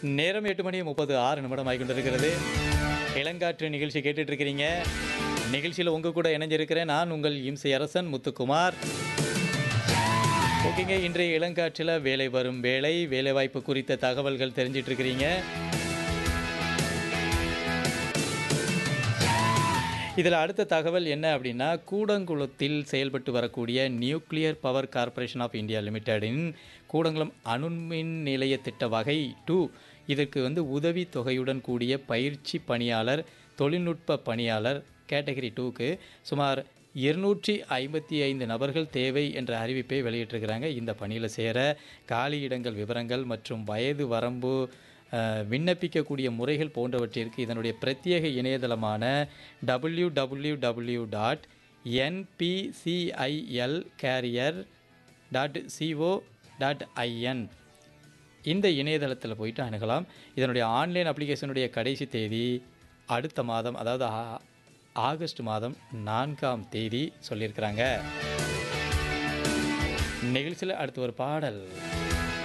நேரம் எட்டு மணி முப்பது ஆறு நிமிடம் ஆகி கொண்டிருக்கிறது இளங்காற்று நிகழ்ச்சி கேட்டுட்டு இருக்கிறீங்க நிகழ்ச்சியில் உங்கள் கூட இணைஞ்சிருக்கிறேன் நான் உங்கள் இம்சை அரசன் முத்துக்குமார் ஓகேங்க இன்றைய இளங்காற்றில் வேலை வரும் வேலை வேலைவாய்ப்பு குறித்த தகவல்கள் தெரிஞ்சிட்டு இருக்கிறீங்க இதில் அடுத்த தகவல் என்ன அப்படின்னா கூடங்குளத்தில் செயல்பட்டு வரக்கூடிய nuclear power corporation of India லிமிடெடின் கூடங்குளம் அணுமின் நிலைய திட்ட வகை டூ இதற்கு வந்து உதவி தொகையுடன் கூடிய பயிற்சி பணியாளர் தொழில்நுட்ப பணியாளர் கேட்டகரி டூக்கு சுமார் இருநூற்றி ஐம்பத்தி ஐந்து நபர்கள் தேவை என்ற அறிவிப்பை வெளியிட்டிருக்கிறாங்க இந்த பணியில் சேர காலியிடங்கள் விவரங்கள் மற்றும் வயது வரம்பு அஹ், விண்ணப்பிக்கக்கூடிய முறைகள் போன்றவற்றிற்கு இதனுடைய பிரத்யேக இணையதளமான W W W dot NPCIL career dot CO dot IN இந்த இணையதளத்தில் போயிட்டு அணுகலாம் இதனுடைய ஆன்லைன் அப்ளிகேஷனுடைய கடைசி தேதி அடுத்த மாதம் அதாவது ஆ- ஆகஸ்ட் மாதம் நான்காம் தேதி சொல்லியிருக்கிறாங்க நிகழ்ச்சியில் அடுத்து ஒரு பாடல்